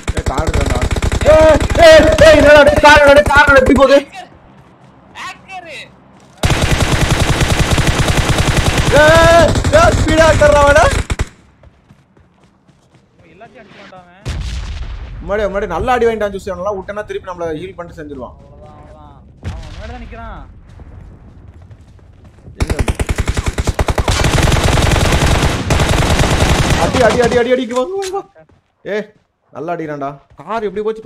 ஏ car எடுடா ஏ ஏ ஏ என்னடா டேய், car எடுடா டேய், கார் எடுடா, எப்படி போகுது ஹேக்கர் ஏ ஏ ஸ்பீடா கறறவடா இவன் எல்லாத்தையும் அடிச்சு மாட்டான் முன்னாடி முன்னாடி நல்லா அடி வாங்கிட்டான் ஜூஸ் நல்லா விட்டனா திருப்பி நம்மள ஹீல் பண்ணிட்டு செஞ்சிருவான் அவ்வளவுதான் அவ்வளவுதான் அவன் முன்னாடி தான் நிக்கிறான் எங்க அடி அடி அடி அடி அடிக்கு வாங்க வாங்க ஏ நல்லா அடிக்கிறான்டா கார் எப்படி போச்சு